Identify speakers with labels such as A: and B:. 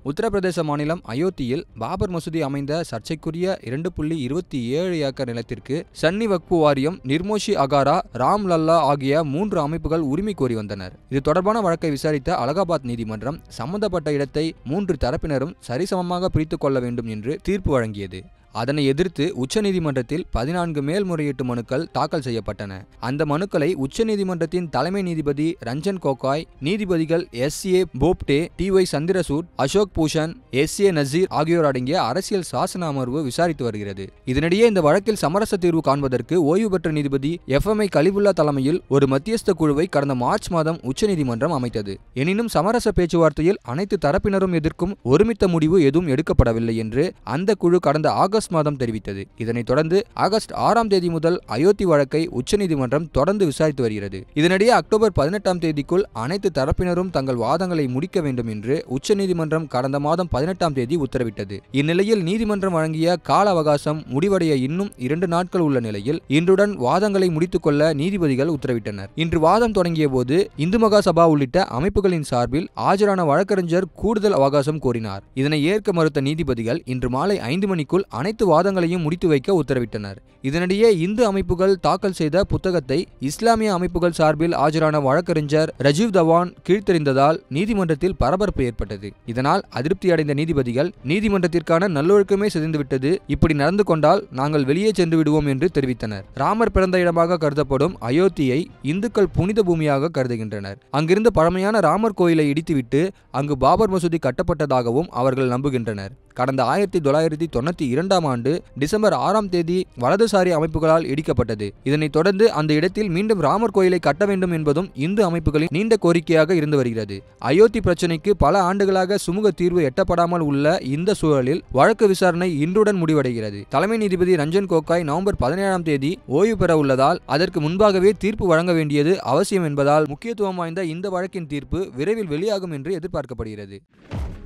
A: உத்தரப்பிரதேச மாநிலம் அயோத்தியில் பாபர் மசூதி அமைந்த சர்ச்சைக்குரிய இரண்டு புள்ளி இருபத்தி ஏழு ஏக்கர் நிலத்திற்கு சன்னி வக்பு வாரியம் நிர்மோஷி அகாரா ராம் லல்லா ஆகிய மூன்று அமைப்புகள் உரிமை கோரி வந்தனர் இது தொடர்பான வழக்கை விசாரித்த அலகாபாத் நீதிமன்றம் சம்பந்தப்பட்ட இடத்தை மூன்று தரப்பினரும் சரிசமமாக பிரித்துக் கொள்ள வேண்டும் என்று தீர்ப்பு வழங்கியது அதனை எதிர்த்து உச்சநீதிமன்றத்தில் பதினான்கு மேல்முறையீட்டு மனுக்கள் தாக்கல் செய்யப்பட்டன அந்த மனுக்களை உச்சநீதிமன்றத்தின் தலைமை நீதிபதி ரஞ்சன் கோகாய் நீதிபதிகள் S A Bobde D Y Chandrachud Ashok Bhushan S A Nazeer ஆகியோர் அடங்கிய அரசியல் சாசன அமர்வு விசாரித்து வருகிறது இதனிடையே இந்த வழக்கில் சமரச தீர்வு காண்பதற்கு ஓய்வு பெற்ற நீதிபதி எஃப் எம் ஐ கலிபுல்லா தலைமையில் ஒரு மத்தியஸ்த குழுவை கடந்த மார்ச் மாதம் உச்சநீதிமன்றம் அமைத்தது எனினும் சமரச பேச்சுவார்த்தையில் அனைத்து தரப்பினரும் எதிர்க்கும் ஒருமித்த முடிவு எதுவும் எடுக்கப்படவில்லை என்று அந்த குழு கடந்த ஆகஸ்ட் ஆகஸ்ட் மாதம் தெரிவித்தது இதனைத் தொடர்ந்து ஆகஸ்ட் ஆறாம் தேதி முதல் அயோத்தி வழக்கை உச்சநீதிமன்றம் தொடர்ந்து விசாரித்து வருகிறது இதனிடையே அக்டோபர் பதினெட்டாம் தேதிக்குள் அனைத்து தரப்பினரும் தங்கள் வாதங்களை முடிக்க வேண்டும் என்று உச்சநீதிமன்றம் கடந்த மாதம் பதினெட்டாம் தேதி உத்தரவிட்டது இந்நிலையில் நீதிமன்றம் வழங்கிய கால அவகாசம் முடிவடைய இன்னும் இரண்டு நாட்கள் உள்ள நிலையில் இன்றுடன் வாதங்களை முடித்துக் கொள்ள நீதிபதிகள் உத்தரவிட்டனர் இன்று வாதம் தொடங்கிய போது இந்து மகா சபா உள்ளிட்ட அமைப்புகளின் சார்பில் ஆஜரான வழக்கறிஞர் கூடுதல் அவகாசம் கோரினார் இதனை ஏற்க மறுத்த நீதிபதிகள் இன்று மாலை ஐந்து மணிக்குள் அனைத்து அனைத்து வாதங்களையும் முடித்து வைக்க உத்தரவிட்டனர் இதனிடையே இந்து அமைப்புகள் தாக்கல் செய்த புத்தகத்தை இஸ்லாமிய அமைப்புகள் சார்பில் ஆஜரான வழக்கறிஞர் ரஜீவ் தவான் கீழ்த்தெறிந்ததால் நீதிமன்றத்தில் பரபரப்பு ஏற்பட்டது இதனால் அதிருப்தி அடைந்த நீதிபதிகள் நீதிமன்றத்திற்கான நல்லொழுக்கமே சிதைந்துவிட்டது இப்படி நடந்து கொண்டால் நாங்கள் வெளியே சென்று விடுவோம் என்று தெரிவித்தனர் ராமர் பிறந்த இடமாக கருதப்படும் அயோத்தியை இந்துக்கள் புனித பூமியாக கருதுகின்றனர் அங்கிருந்து பழமையான ராமர் கோயிலை இடித்துவிட்டு அங்கு பாபர் மசூதி கட்டப்பட்டதாகவும் அவர்கள் நம்புகின்றனர் கடந்த ஆயிரத்தி தொள்ளாயிரத்தி தொண்ணூத்தி இரண்டாம் ஆண்டு டிசம்பர் ஆறாம் தேதி வலதுசாரி அமைப்புகளால் இடிக்கப்பட்டது இதனைத் தொடர்ந்து அந்த இடத்தில் மீண்டும் ராமர் கோயிலை கட்ட வேண்டும் என்பதும் இந்து அமைப்புகளின் நீண்ட கோரிக்கையாக இருந்து வருகிறது அயோத்தி பிரச்சினைக்கு பல ஆண்டுகளாக சுமூக தீர்வு எட்டப்படாமல் உள்ள இந்த சூழலில் வழக்கு விசாரணை இன்றுடன் முடிவடைகிறது தலைமை நீதிபதி ரஞ்சன் கோகாய் நவம்பர் பதினேழாம் தேதி ஓய்வு பெற உள்ளதால் அதற்கு முன்பாகவே தீர்ப்பு வழங்க வேண்டியது அவசியம் என்பதால் முக்கியத்துவம் வாய்ந்த இந்த வழக்கின் தீர்ப்பு விரைவில் வெளியாகும் என்று எதிர்பார்க்கப்படுகிறது